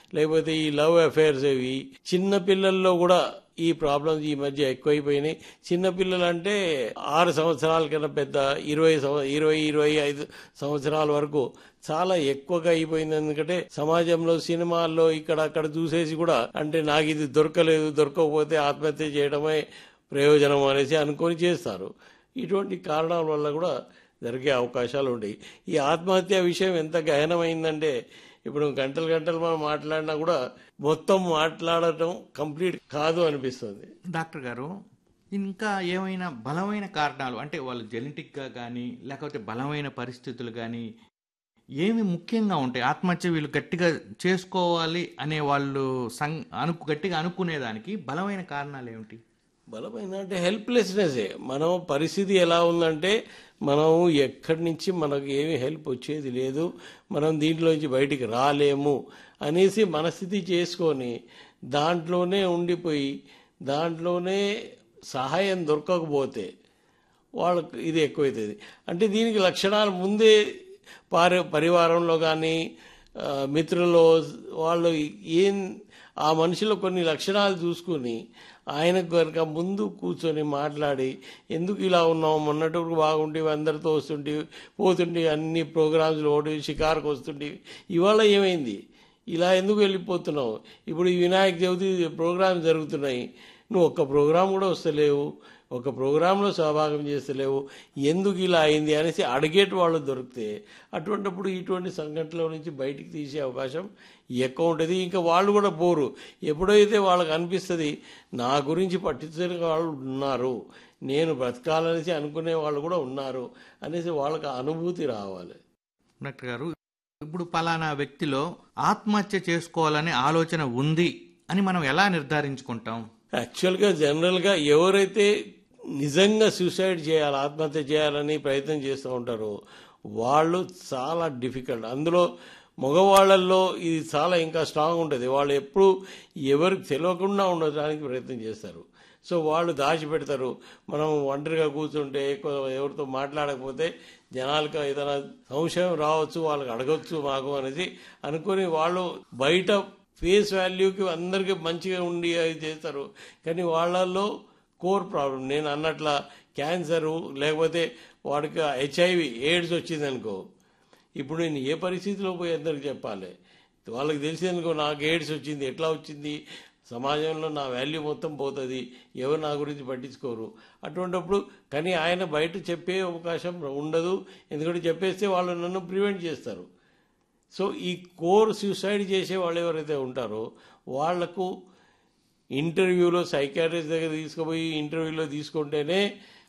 లేకపోతే ఈ love affairs ఇవి చిన్న పిల్లల్లో కూడా ఈ ప్రాబ్లమ్స్ ఈ మధ్య ఎక్కువైపోయినాయి చిన్న పిల్లలు అంటే ఆరు సంవత్సరాల కన్నా పెద్ద ఇరవై సంవ- ఇరవై ఇరవై ఐదు సంవత్సరాల వరకు చాలా ఎక్కువగా అయిపోయింది ఎందుకంటే సమాజంలో సినిమాల్లో ఇక్కడ అక్కడ చూసేసి కూడా అంటే నాకు ఇది దొరకలేదు దొరకకపోతే ఆత్మహత్య చేయడమే ప్రయోజనం అనేసి అనుకొని చేస్తారు ఇటువంటి కారణాల వల్ల కూడా జరిగే అవకాశాలు ఉంటాయి ఈ ఆత్మహత్య విషయం ఎంత గహనమైందంటే ఇప్పుడు గంటలు గంటలు మనం మాట్లాడినా కూడా మొత్తం మాట్లాడటం కంప్లీట్ కాదు అనిపిస్తుంది డాక్టర్ గారు ఇంకా ఏమైనా బలమైన కారణాలు అంటే వాళ్ళు జెనెటిక్గా కానీ లేకపోతే బలమైన పరిస్థితులు కానీ ఏమి ముఖ్యంగా ఉంటాయి ఆత్మహత్య వీళ్ళు గట్టిగా చేసుకోవాలి అనే వాళ్ళు సం అను గట్టిగా అనుకునేదానికి బలమైన కారణాలు ఏమిటి బలమైన అంటే హెల్ప్లెస్నెస్ మనం పరిస్థితి ఎలా ఉందంటే మనం ఎక్కడి నుంచి మనకు ఏమి హెల్ప్ వచ్చేది లేదు మనం దీంట్లోంచి బయటికి రాలేము అనేసి మనస్థితి చేసుకొని దాంట్లోనే ఉండిపోయి దాంట్లోనే సహాయం దొరకకపోతే వాళ్ళకు ఇది ఎక్కువైతుంది అంటే దీనికి లక్షణాలు ముందే పారి పరివారంలో కానీ మిత్రుల్లో వాళ్ళు ఏం ఆ మనిషిలో కొన్ని లక్షణాలు చూసుకుని ఆయనకు కనుక ముందు కూర్చొని మాట్లాడి ఎందుకు ఇలా ఉన్నావు మొన్నటి వరకు బాగుండేవి అందరితో వస్తుంటే పోతుంటే అన్ని ప్రోగ్రామ్స్లో ఓడి షికారుకు వస్తుంటే ఇవాళ ఏమైంది ఇలా ఎందుకు వెళ్ళిపోతున్నావు ఇప్పుడు ఈ వినాయక చవితి ప్రోగ్రామ్ జరుగుతున్నాయి నువ్వు ఒక్క ప్రోగ్రాం కూడా వస్తలేవు ఒక ప్రోగ్రాంలో సహభాగం చేస్తలేవు ఎందుకు ఇలా అయింది అనేసి అడిగేటి వాళ్ళు దొరికితే అటువంటిప్పుడు ఇటువంటి సంఘటనల నుంచి బయటికి తీసే అవకాశం ఎక్కువ ఉంటుంది ఇంకా వాళ్ళు కూడా పోరు ఎప్పుడైతే వాళ్ళకి అనిపిస్తుంది నా గురించి పట్టించుకునే వాళ్ళు ఉన్నారు నేను బ్రతకాలనేసి అనుకునే వాళ్ళు కూడా ఉన్నారు అనేసి వాళ్ళకి ఆ అనుభూతి రావాలి డాక్టర్ గారు ఇప్పుడు పలానా వ్యక్తిలో ఆత్మహత్య చేసుకోవాలనే ఆలోచన ఉంది అని మనం ఎలా నిర్ధారించుకుంటాం యాక్చువల్గా జనరల్గా ఎవరైతే నిజంగా సూసైడ్ చేయాలి ఆత్మహత్య చేయాలని ప్రయత్నం చేస్తూ ఉంటారో వాళ్ళు చాలా డిఫికల్ట్ అందులో మగవాళ్ళల్లో ఇది చాలా ఇంకా స్ట్రాంగ్ ఉంటుంది వాళ్ళు ఎప్పుడు ఎవరికి తెలియకుండా ఉండడానికి ప్రయత్నం చేస్తారు సో వాళ్ళు దాచిపెడతారు మనం ఒంటరిగా కూర్చుంటే ఎక్కువ ఎవరితో మాట్లాడకపోతే జనాలకు ఏదైనా సంశయం రావచ్చు వాళ్ళకి అడగచ్చు మాకు అనేసి అనుకుని వాళ్ళు బయట ఫేస్ వాల్యూకి అందరికీ మంచిగా ఉండి అది చేస్తారు కానీ వాళ్ళల్లో కోర్ ప్రాబ్లం నేను అన్నట్ల క్యాన్సరు లేకపోతే వాడికి హెచ్ఐవి ఎయిడ్స్ వచ్చిందనుకో ఇప్పుడు నేను ఏ పరిస్థితిలో పోయి అందరికి చెప్పాలి వాళ్ళకి తెలిసిందనుకో నాకు ఎయిడ్స్ వచ్చింది ఎట్లా వచ్చింది సమాజంలో నా వాల్యూ మొత్తం పోతుంది ఎవరు నా గురించి పట్టించుకోరు అటువంటిప్పుడు కానీ ఆయన బయట చెప్పే అవకాశం ఉండదు ఎందుకంటే చెప్పేస్తే వాళ్ళు నన్ను ప్రివెంట్ చేస్తారు సో ఈ కోర్ సూసైడ్ చేసే వాళ్ళు ఎవరైతే ఉంటారో వాళ్లకు ఇంటర్వ్యూలో సైకాట్రిస్ట్ దగ్గర తీసుకుపోయి ఇంటర్వ్యూలో తీసుకుంటేనే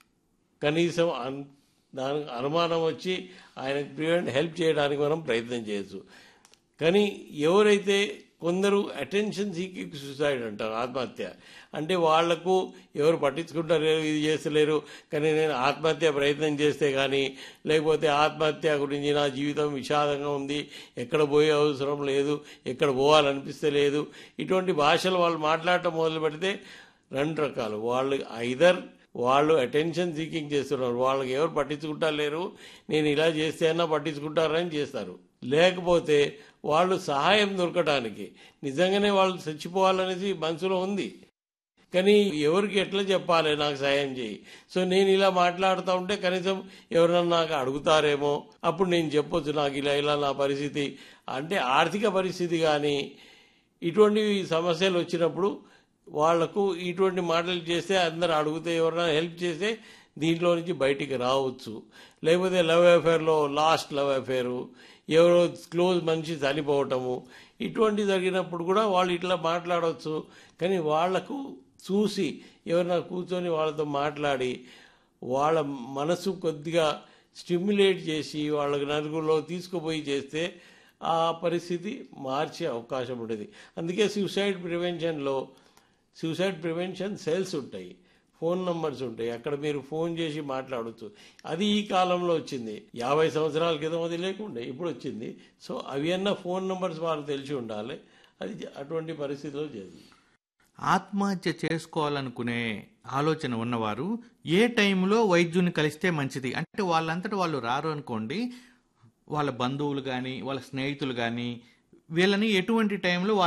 కనీసం అన్ దానికి అనుమానం వచ్చి ఆయనకు ప్రివెంట్ హెల్ప్ చేయడానికి మనం ప్రయత్నం చేయొచ్చు కానీ ఎవరైతే కొందరు అటెన్షన్ సీకింగ్ సూసైడ్ అంటారు ఆత్మహత్య అంటే వాళ్లకు ఎవరు పట్టించుకుంటారు ఇది చేస్తలేరు కానీ నేను ఆత్మహత్య ప్రయత్నం చేస్తే కానీ లేకపోతే ఆత్మహత్య గురించి నా జీవితం విషాదంగా ఉంది ఎక్కడ పోయే అవసరం లేదు ఎక్కడ పోవాలనిపిస్తే లేదు ఇటువంటి భాషలు వాళ్ళు మాట్లాడటం మొదలు పెడితే రెండు రకాలు వాళ్ళు ఐదర్ వాళ్ళు అటెన్షన్ సీకింగ్ చేస్తున్నారు వాళ్ళకి ఎవరు పట్టించుకుంటా లేరు నేను ఇలా చేస్తే అన్నా పట్టించుకుంటారని చేస్తారు లేకపోతే వాళ్ళు సహాయం దొరకడానికి నిజంగానే వాళ్ళు చచ్చిపోవాలనేసి మనసులో ఉంది కానీ ఎవరికి ఎట్లా చెప్పాలి నాకు సహాయం చేయి సో నేను ఇలా మాట్లాడుతూ ఉంటే కనీసం ఎవరన్నా నాకు అడుగుతారేమో అప్పుడు నేను చెప్పొచ్చు నాకు ఇలా ఇలా నా పరిస్థితి అంటే ఆర్థిక పరిస్థితి కానీ ఇటువంటి సమస్యలు వచ్చినప్పుడు వాళ్లకు ఇటువంటి మాటలు చేస్తే అందరు అడిగితే ఎవరైనా హెల్ప్ చేస్తే దీంట్లో నుంచి బయటికి రావచ్చు లేకపోతే లవ్ అఫేర్లో లాస్ట్ లవ్ అఫేరు ఎవరో క్లోజ్ మనిషి చనిపోవటము ఇటువంటి జరిగినప్పుడు కూడా వాళ్ళు ఇట్లా మాట్లాడవచ్చు కానీ వాళ్లకు చూసి ఎవరైనా కూర్చొని వాళ్ళతో మాట్లాడి వాళ్ళ మనసు కొద్దిగా స్టిమ్యులేట్ చేసి వాళ్ళకి నలుగురిలో తీసుకుపోయి చేస్తే ఆ పరిస్థితి మార్చే అవకాశం ఉంటుంది అందుకే సూసైడ్ ప్రివెన్షన్లో సూసైడ్ ప్రివెన్షన్ సెల్స్ ఉంటాయి ఫోన్ నంబర్స్ ఉంటాయి అక్కడ మీరు ఫోన్ చేసి మాట్లాడవచ్చు అది ఈ కాలంలో వచ్చింది యాభై సంవత్సరాల క్రితం అది లేకుండే ఇప్పుడు వచ్చింది సో అవి అన్న ఫోన్ నంబర్స్ వాళ్ళకి తెలిసి ఉండాలి అది అటువంటి పరిస్థితిలో చేసింది ఆత్మహత్య చేసుకోవాలనుకునే ఆలోచన ఉన్నవారు ఏ టైంలో వైద్యుని కలిస్తే మంచిది అంటే వాళ్ళంతటా వాళ్ళు రారు అనుకోండి వాళ్ళ బంధువులు కానీ వాళ్ళ స్నేహితులు కానీ వీళ్ళని ఎటువంటి టైంలో